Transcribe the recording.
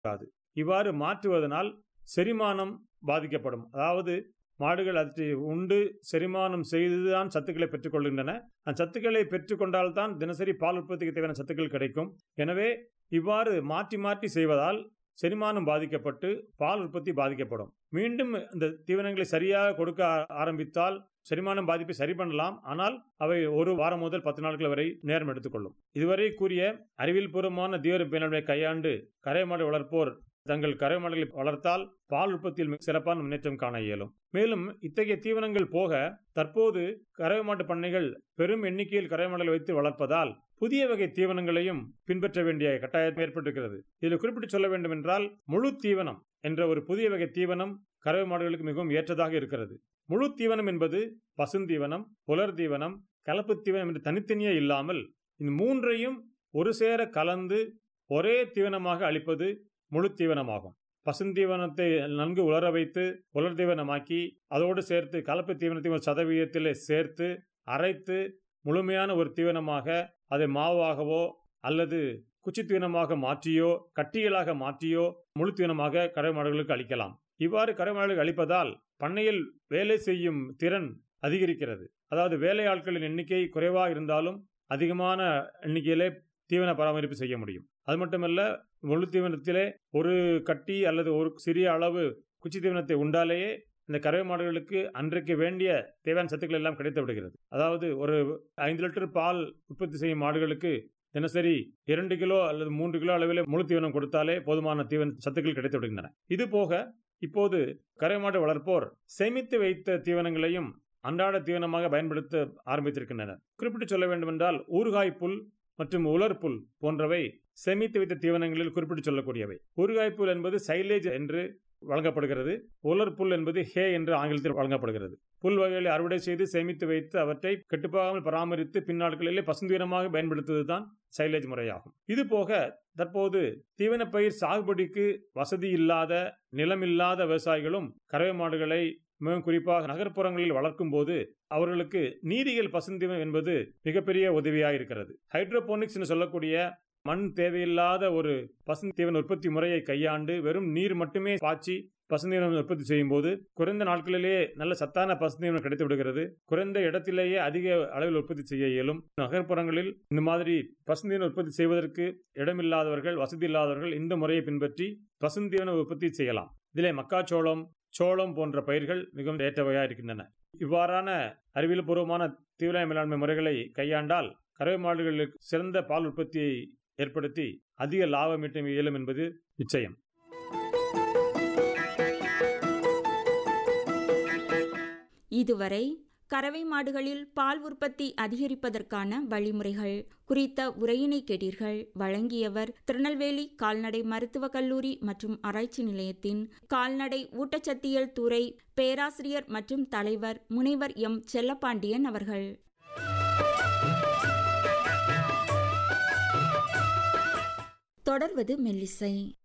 கூடாது இவ்வாறு மாற்றுவதனால் செரிமானம் பாதிக்கப்படும் அதாவது மாடுகள் அதை உண்டு செரிமானம் செய்துதான் சத்துக்களை பெற்றுக்கொள்கின்றன அந்த சத்துக்களை பெற்றுக்கொண்டால்தான் தினசரி பால் உற்பத்திக்கு தேவையான சத்துக்கள் கிடைக்கும் எனவே இவ்வாறு மாற்றி மாற்றி செய்வதால் செரிமானம் பாதிக்கப்பட்டு பால் உற்பத்தி பாதிக்கப்படும் மீண்டும் இந்த தீவனங்களை சரியாக கொடுக்க ஆ- ஆரம்பித்தால் செரிமானம் பாதிப்பை சரி பண்ணலாம் ஆனால் அவை ஒரு வாரம் முதல் பத்து நாட்கள் வரை நேரம் எடுத்துக்கொள்ளும் இதுவரை கூறிய அறிவியல் பூர்வமான தீவிர பேனல்களை கையாண்டு கரை மாடு வளர்ப்போர் தங்கள் கரை மாடுகளை வளர்த்தால் பால் உற்பத்தியில் மிக சிறப்பான முன்னேற்றம் காண இயலும் மேலும் இத்தகைய தீவனங்கள் போக தற்போது கறவை மாட்டு பண்ணைகள் பெரும் எண்ணிக்கையில் கறவை மாடுகளை வைத்து வளர்ப்பதால் புதிய வகை தீவனங்களையும் பின்பற்ற வேண்டிய கட்டாயம் ஏற்பட்டிருக்கிறது இதில் குறிப்பிட்டு சொல்ல வேண்டும் என்றால் முழு தீவனம் என்ற ஒரு புதிய வகை தீவனம் கறவை மாடுகளுக்கு மிகவும் ஏற்றதாக இருக்கிறது முழு தீவனம் என்பது பசுந்தீவனம் புலர் தீவனம் கலப்பு தீவனம் என்று தனித்தனியே இல்லாமல் இந்த மூன்றையும் ஒரு சேர கலந்து ஒரே தீவனமாக அளிப்பது முழு தீவனமாகும் பசுந்தீவனத்தை நன்கு உலர வைத்து உலர் தீவனமாக்கி அதோடு சேர்த்து கலப்பு தீவனத்தை ஒரு சதவீதத்தில் சேர்த்து அரைத்து முழுமையான ஒரு தீவனமாக அதை மாவாகவோ அல்லது குச்சி தீவனமாக மாற்றியோ கட்டிகளாக மாற்றியோ முழு தீவனமாக கறவை மாடுகளுக்கு அளிக்கலாம் இவ்வாறு கறவை மாடுகளுக்கு அளிப்பதால் பண்ணையில் வேலை செய்யும் திறன் அதிகரிக்கிறது அதாவது வேலையாட்களின் எண்ணிக்கை குறைவாக இருந்தாலும் அதிகமான எண்ணிக்கையிலே தீவன பராமரிப்பு செய்ய முடியும் அது மட்டுமல்ல முழு தீவனத்திலே ஒரு கட்டி அல்லது ஒரு சிறிய அளவு குச்சி தீவனத்தை உண்டாலேயே இந்த கறவை மாடுகளுக்கு அன்றைக்கு வேண்டிய தேவையான சத்துக்கள் எல்லாம் கிடைத்து விடுகிறது அதாவது ஒரு ஐந்து லிட்டர் பால் உற்பத்தி செய்யும் மாடுகளுக்கு தினசரி இரண்டு கிலோ அல்லது மூன்று கிலோ அளவில் முழு தீவனம் கொடுத்தாலே போதுமான தீவன சத்துக்கள் கிடைத்து விடுகின்றன இது போக இப்போது கறவை மாடு வளர்ப்போர் சேமித்து வைத்த தீவனங்களையும் அன்றாட தீவனமாக பயன்படுத்த ஆரம்பித்திருக்கின்றனர் குறிப்பிட்டு சொல்ல வேண்டுமென்றால் ஊறுகாய் புல் மற்றும் உலர் புல் போன்றவை சேமித்து வைத்த தீவனங்களில் குறிப்பிட்டு சொல்லக்கூடியவை ஊறுகாய் புல் என்பது சைலேஜ் என்று வழங்கப்படுகிறது உலர் புல் என்பது ஹே என்று ஆங்கிலத்தில் வழங்கப்படுகிறது புல் வகைகளை அறுவடை செய்து சேமித்து வைத்து அவற்றை கெட்டுப்போகாமல் பராமரித்து பின்னாட்களிலே பசுந்தீவனமாக பயன்படுத்துவதுதான் சைலேஜ் முறையாகும் இது போக தற்போது தீவனப்பயிர் சாகுபடிக்கு வசதி இல்லாத நிலமில்லாத விவசாயிகளும் கறவை மாடுகளை மிகவும் குறிப்பாக நகர்ப்புறங்களில் வளர்க்கும் போது அவர்களுக்கு நீரியல் பசுந்தீவனம் என்பது மிகப்பெரிய உதவியாக இருக்கிறது ஹைட்ரோபோனிக்ஸ் என்று சொல்லக்கூடிய மண் தேவையில்லாத ஒரு பசுந்தீவன உற்பத்தி முறையை கையாண்டு வெறும் நீர் மட்டுமே பாய்ச்சி பசுந்தீவனம் உற்பத்தி செய்யும் போது குறைந்த நாட்களிலேயே நல்ல சத்தான பசுந்தீவனம் கிடைத்து விடுகிறது குறைந்த இடத்திலேயே அதிக அளவில் உற்பத்தி செய்ய இயலும் நகர்ப்புறங்களில் இந்த மாதிரி பசுந்தீவன உற்பத்தி செய்வதற்கு இடமில்லாதவர்கள் வசதி இல்லாதவர்கள் இந்த முறையை பின்பற்றி பசுந்தீவன உற்பத்தி செய்யலாம் இதிலே மக்காச்சோளம் சோளம் போன்ற பயிர்கள் மிகவும் ஏற்றவையாக இருக்கின்றன இவ்வாறான அறிவியல் பூர்வமான தீவிர மேலாண்மை முறைகளை கையாண்டால் கறவை மாடுகளுக்கு சிறந்த பால் உற்பத்தியை ஏற்படுத்தி அதிக லாபம் ஈட்ட இயலும் என்பது நிச்சயம் இதுவரை கறவை மாடுகளில் பால் உற்பத்தி அதிகரிப்பதற்கான வழிமுறைகள் குறித்த உரையினை கேட்டீர்கள் வழங்கியவர் திருநெல்வேலி கால்நடை மருத்துவக் கல்லூரி மற்றும் ஆராய்ச்சி நிலையத்தின் கால்நடை ஊட்டச்சத்தியல் துறை பேராசிரியர் மற்றும் தலைவர் முனைவர் எம் செல்லப்பாண்டியன் அவர்கள் தொடர்வது மெல்லிசை